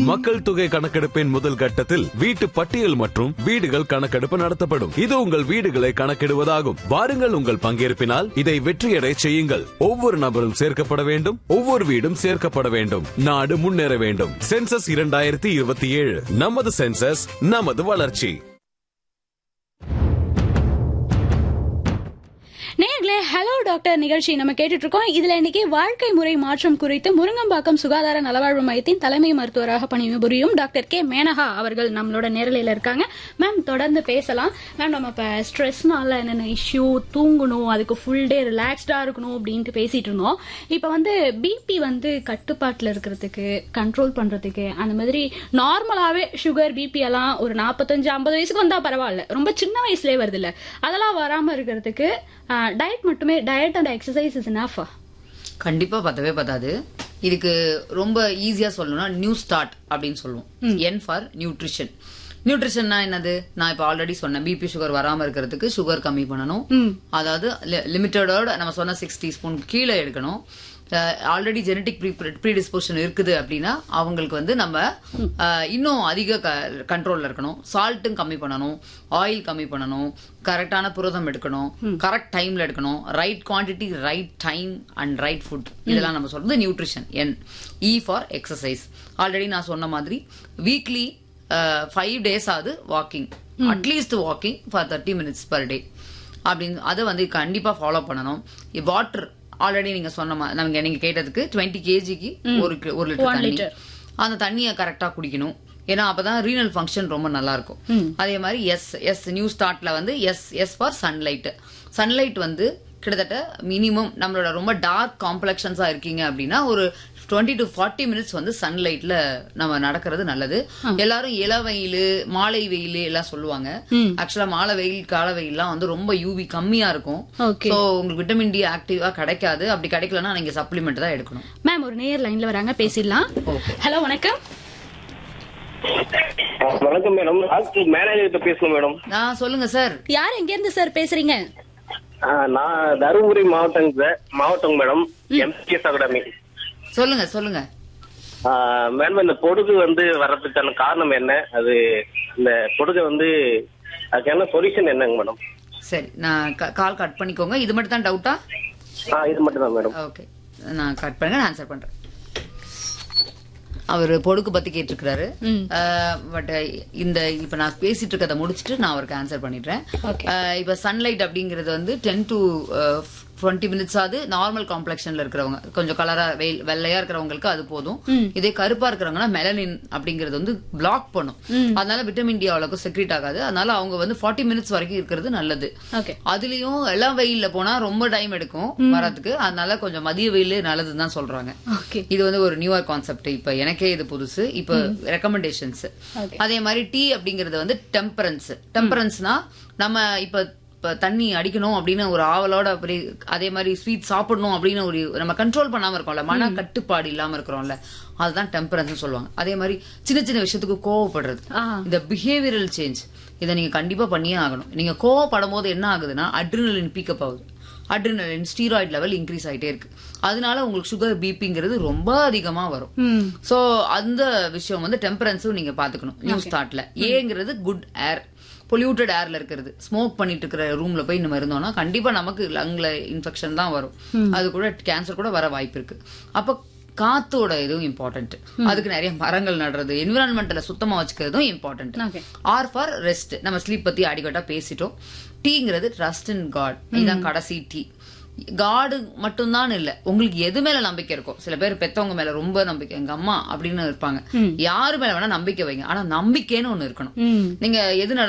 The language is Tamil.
மக்கள் தொகை கணக்கெடுப்பின் முதல் கட்டத்தில் வீட்டு பட்டியல் மற்றும் வீடுகள் கணக்கெடுப்பு நடத்தப்படும் இது உங்கள் வீடுகளை கணக்கிடுவதாகும் வாருங்கள் உங்கள் பங்கேற்பினால் இதை வெற்றியடை செய்யுங்கள் ஒவ்வொரு நபரும் சேர்க்கப்பட வேண்டும் ஒவ்வொரு வீடும் சேர்க்கப்பட வேண்டும் நாடு முன்னேற வேண்டும் சென்சஸ் இரண்டாயிரத்தி இருபத்தி ஏழு நமது சென்சஸ் நமது வளர்ச்சி நேர்களே ஹலோ டாக்டர் நிகழ்ச்சி நம்ம கேட்டுட்டு இருக்கோம் இதுல இன்னைக்கு வாழ்க்கை முறை மாற்றம் குறித்து முருங்கம்பாக்கம் சுகாதார நலவாழ்வு மையத்தின் தலைமை மருத்துவராக பணிபுரியும் டாக்டர் கே மேனகா அவர்கள் நம்மளோட நேரலையில இருக்காங்க மேம் தொடர்ந்து பேசலாம் மேம் நம்ம இப்ப ஸ்ட்ரெஸ்னால என்னென்ன இஷ்யூ தூங்கணும் அதுக்கு ஃபுல் டே ரிலாக்ஸ்டா இருக்கணும் அப்படின்ட்டு பேசிட்டு இருந்தோம் இப்ப வந்து பிபி வந்து கட்டுப்பாட்டுல இருக்கிறதுக்கு கண்ட்ரோல் பண்றதுக்கு அந்த மாதிரி நார்மலாவே சுகர் பிபி எல்லாம் ஒரு நாற்பத்தஞ்சு ஐம்பது வயசுக்கு வந்தா பரவாயில்ல ரொம்ப சின்ன வயசுலயே வருது இல்ல அதெல்லாம் வராம இருக்கிறதுக்கு டயட் மட்டுமே டயட் அண்ட் எக்ஸசைஸ் இஸ் இனஃபா கண்டிப்பா பத்தவே பத்தாது இதுக்கு ரொம்ப ஈஸியா சொல்லணும்னா நியூ ஸ்டார்ட் அப்படின்னு சொல்லுவோம் என் ஃபார் நியூட்ரிஷன் நியூட்ரிஷன்னா என்னது நான் இப்ப ஆல்ரெடி சொன்னேன் பிபி சுகர் வராம இருக்கிறதுக்கு சுகர் கம்மி பண்ணணும் அதாவது லிமிட்டடோட நம்ம சொன்ன சிக்ஸ் டீஸ்பூன் கீழே எடுக்கணும் ஆல்ரெடி ஜெனட்டிக் ப்ரீடிஸ்போஷன் இருக்குது அப்படின்னா அவங்களுக்கு வந்து நம்ம அஹ், இன்னும் அதிக கண்ட்ரோல்ல இருக்கணும் சால்ட்டும் கம்மி பண்ணணும் ஆயில் கம்மி பண்ணணும் கரெக்டான புரதம் எடுக்கணும் கரெக்ட் டைம்ல எடுக்கணும் right quantity right time and right food இதெல்லாம் நம்ம சொல்றது நியூட்ரிஷன் என் இ ஃபார் எக்ஸசைஸ் ஆல்ரெடி நான் சொன்ன மாதிரி வீக்லி ஃபைவ் டேஸ் ஆகுது walking at least walking for thirty minutes per day அப்படின்னு அதை வந்து கண்டிப்பா ஃபாலோ பண்ணணும் வாட்டர் ஆல்ரெடி நீங்க சொன்ன மாதிரி நமக்கு நீங்க கேட்டதுக்கு டுவெண்ட்டி கேஜிக்கு ஒரு கி- ஒரு லிட்டர் தண்ணி அந்த தண்ணியை கரெக்டா குடிக்கணும் ஏன்னா அப்பதான் ரீனல் ஃபங்க்ஷன் ரொம்ப நல்லா இருக்கும் அதே மாதிரி எஸ் எஸ் நியூ ஸ்டார்ட்ல வந்து S S for sunlight sunlight வந்து கிட்டத்தட்ட மினிமம் நம்மளோட ரொம்ப டார்க் காம்ப்ளெக்ஷன்ஸா இருக்கீங்க அப்படின்னா ஒரு டுவெண்ட்டி டு ஃபார்ட்டி மினிட்ஸ் வந்து சன்லைட்ல நம்ம நடக்கிறது நல்லது எல்லாரும் இள வெயில் மாலை வெயில் எல்லாம் சொல்லுவாங்க ஆக்சுவலா மாலை வெயில் கால வெயில்லாம் வந்து ரொம்ப யூவி கம்மியா இருக்கும் Okay. சோ உங்களுக்கு விட்டமின் டி ஆக்டிவா கிடைக்காது அப்படி கிடைக்கலன்னா நீங்க சப்ளிமெண்ட் தான் எடுக்கணும் மேம் ஒரு நேர் லைன்ல வராங்க பேசிடலாம் ஹலோ வணக்கம் வணக்கம் மேடம் டாக்டர் மேனேஜர் கிட்ட பேசணும் மேடம் நான் சொல்லுங்க சார் யார் எங்க இருந்து சார் பேசுறீங்க ஆ, நான் தருமபுரி மாவட்டம் சார் மாவட்டம் மேடம் எம்சிஎஸ் அகாடமி சொல்லுங்க சொல்லுங்க ஆ, மேடம் இந்த பொடுகு வந்து வர்றதுக்கான காரணம் என்ன அது இந்த பொடுகை வந்து அதுக்கு என்ன சொல்யூஷன் என்னங்க மேடம் சரி நான் கால் கட் பண்ணிக்கோங்க இது மட்டும் தான் டவுட்டா ஆ இது மட்டும் தான் மேடம் ஓகே நான் கட் பண்ணுங்க நான் ஆன்சர் பண்றேன் அவர் பொடுக்கு பத்தி கேட்டிருக்கிறாரு பட் இந்த இப்ப நான் பேசிட்டு இருக்கதை முடிச்சிட்டு நான் அவருக்கு ஆன்சர் பண்ணிடுறேன் Okay. அஹ், இப்ப சன்லைட் அப்படிங்கிறது வந்து டென் டு டுவெண்ட்டி மினிட்ஸ் ஆகுது நார்மல் காம்ப்ளெக்ஷன்ல இருக்கிறவங்க கொஞ்சம் கலரா வெயில் வெள்ளையா இருக்கிறவங்களுக்கு அது போதும் இதே கருப்பா இருக்கிறவங்கன்னா மெலனின் அப்படிங்கிறது வந்து பிளாக் பண்ணும் அதனால விட்டமின் டி அவ்வளவுக்கு செக்ரேட் ஆகாது அதனால அவங்க வந்து ஃபார்ட்டி மினிட்ஸ் வரைக்கும் இருக்கிறது நல்லது ஓகே அதுலயும் எல்லாம் வெயில்ல போனா ரொம்ப டைம் எடுக்கும் வரதுக்கு அதனால கொஞ்சம் மதிய வெயில் நல்லதுன்னு தான் சொல்றாங்க ஓகே இது வந்து ஒரு நியூவர் கான்செப்ட் இப்ப எனக்கே இது புதுசு இப்ப ரெக்கமெண்டேஷன்ஸ் Okay. அதே மாதிரி டீ அப்படிங்கறது வந்து டெம்பரன்ஸ் டெம்பரன்ஸ்னா நம்ம இப்ப இப்ப தண்ணி அடிக்கணும் அப்படின்னு ஒரு ஆவலோட அப்படி அதே மாதிரி ஸ்வீட் சாப்பிடணும் அப்படின்னு ஒரு நம்ம கண்ட்ரோல் பண்ணாம இருக்கோம்ல மன கட்டுப்பாடு இல்லாம இருக்கிறோம்ல அதுதான் டெம்பரன்ஸ் சொல்லுவாங்க அதே மாதிரி சின்ன சின்ன விஷயத்துக்கு கோவப்படுறது ஆ. இந்த பிஹேவியரல் சேஞ்ச் இதை நீங்க கண்டிப்பா பண்ணியே ஆகணும் நீங்க கோவப்படும் போது என்ன ஆகுதுன்னா அட்ரினலின் பீக்கப் ஆகுது அட்ரினலின் ஸ்டீராய்டு லெவல் இன்க்ரீஸ் ஆயிட்டே இருக்கு அதனால உங்களுக்கு சுகர் பிபிங்கிறது ரொம்ப அதிகமா வரும் சோ அந்த விஷயம் வந்து டெம்பரன்ஸும் நீங்க பாத்துக்கணும் நியூ ஸ்டார்ட்ல ஏங்கிறது குட் ஏர் பொல்யூட்டட் ஏர்ல இருக்கிறது ஸ்மோக் பண்ணிட்டு இருக்கிற ரூம்ல போய் நம்ம இருந்தோம்னா கண்டிப்பா நமக்கு லங்ல இன்ஃபெக்ஷன் தான் வரும் அது கூட கேன்சர் கூட வர வாய்ப்பு இருக்கு அப்ப காத்தோட இதுவும் இம்பார்ட்டன்ட் அதுக்கு நிறைய மரங்கள் நடுறது என்விரான்மெண்ட்ல சுத்தமா வச்சுக்கிறதும் important Okay. R for rest நம்ம ஸ்லீப் பத்தி அடிக்கட்டா பேசிட்டோம் டீங்கிறது ட்ரஸ்ட் இன் காட் இதுதான் கடைசி டீ காடு மட்டும்தான் இல்ல உங்களுக்கு எது மேல நம்பிக்கை இருக்கும் சில பேர் பெத்தவங்க மேல ரொம்ப நம்பிக்கை எங்க அம்மா அப்படின்னு இருப்பாங்க யாரு மேல வேணா நம்பிக்கை வைங்க ஆனா நம்பிக்கைன்னு ஒண்ணு இருக்கணும் நீங்க எது